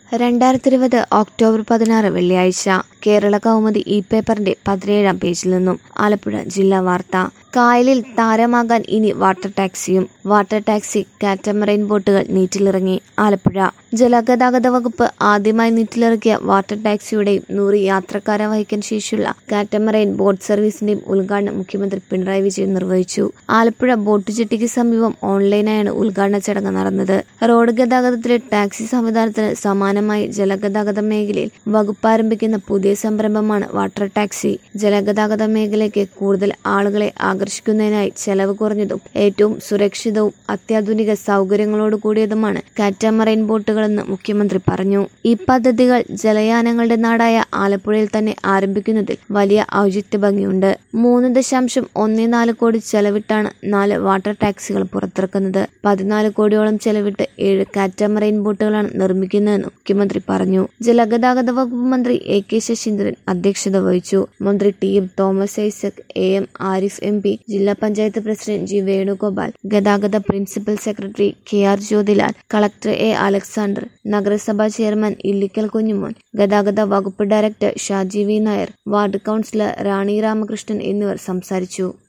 രണ്ടായിരത്തി ഇരുപത് ഒക്ടോബർ പതിനാറ് വെള്ളിയാഴ്ച കേരള കൗമുദി ഇ പേപ്പറിന്റെ പതിനേഴാം പേജിൽ നിന്നും ആലപ്പുഴ ജില്ലാ വാർത്ത കായലിൽ താരമാകാൻ ഇനി വാട്ടർ ടാക്സിയും വാട്ടർ ടാക്സി കാറ്റമറൈൻ ബോട്ടുകൾ നീറ്റിലിറങ്ങി ആലപ്പുഴ ജലഗതാഗത വകുപ്പ് ആദ്യമായി നീറ്റിലിറക്കിയ വാട്ടർ ടാക്സിയുടെയും നൂറ് യാത്രക്കാരെ വഹിക്കാൻ ശേഷിയുള്ള കാറ്റമറൈൻ ബോട്ട് സർവീസിന്റെയും ഉദ്ഘാടനം മുഖ്യമന്ത്രി പിണറായി വിജയൻ നിർവഹിച്ചു ആലപ്പുഴ ബോട്ട് ജെട്ടിക്ക് സമീപം ഓൺലൈനായാണ് ഉദ്ഘാടന ചടങ്ങ് നടന്നത് റോഡ് ഗതാഗതത്തിലെ ടാക്സി സംവിധാനത്തിന് സമാനമായി ജലഗതാഗത മേഖലയിൽ വകുപ്പ് ആരംഭിക്കുന്ന പുതിയ സംരംഭമാണ് വാട്ടർ ടാക്സി ജലഗതാഗത മേഖലയ്ക്ക് കൂടുതൽ ആളുകളെ ആകർഷിക്കുന്നതിനായി ചെലവ് കുറഞ്ഞതും ഏറ്റവും സുരക്ഷിതവും അത്യാധുനിക സൗകര്യങ്ങളോട് കൂടിയതുമാണ് കാറ്റമറൈൻ ബോട്ടുകളെന്ന് മുഖ്യമന്ത്രി പറഞ്ഞു ഈ പദ്ധതികൾ ജലയാനങ്ങളുടെ നാടായ ആലപ്പുഴയിൽ തന്നെ ആരംഭിക്കുന്നതിൽ വലിയ ഔചിത്യ ഭംഗിയുണ്ട് മൂന്ന് ദശാംശം ഒന്നേ നാല് കോടി ചെലവിട്ടാണ് നാല് വാട്ടർ ടാക്സികൾ പുറത്തിറക്കുന്നത് പതിനാല് കോടിയോളം ചെലവിട്ട് ഏഴ് കാറ്റമറൈൻ ബോട്ടുകളാണ് നിർമ്മിക്കുന്നതെന്ന് മുഖ്യമന്ത്രി പറഞ്ഞു ജലഗതാഗത വകുപ്പ് മന്ത്രി എ കെ ശശീന്ദ്രൻ അധ്യക്ഷത വഹിച്ചു മന്ത്രി T M Thomas Isaac A M Arif M P ജില്ലാ പഞ്ചായത്ത് പ്രസിഡന്റ് ജി വേണുഗോപാൽ ഗതാഗത principal secretary K R Jyothilal collector A Alexander നഗരസഭാ ചെയർമാൻ ഇല്ലിക്കൽ കുഞ്ഞുമോൻ ഗതാഗത വകുപ്പ് director Shaji V Nair ward councillor Rani Ramakrishnan എന്നിവർ സംസാരിച്ചു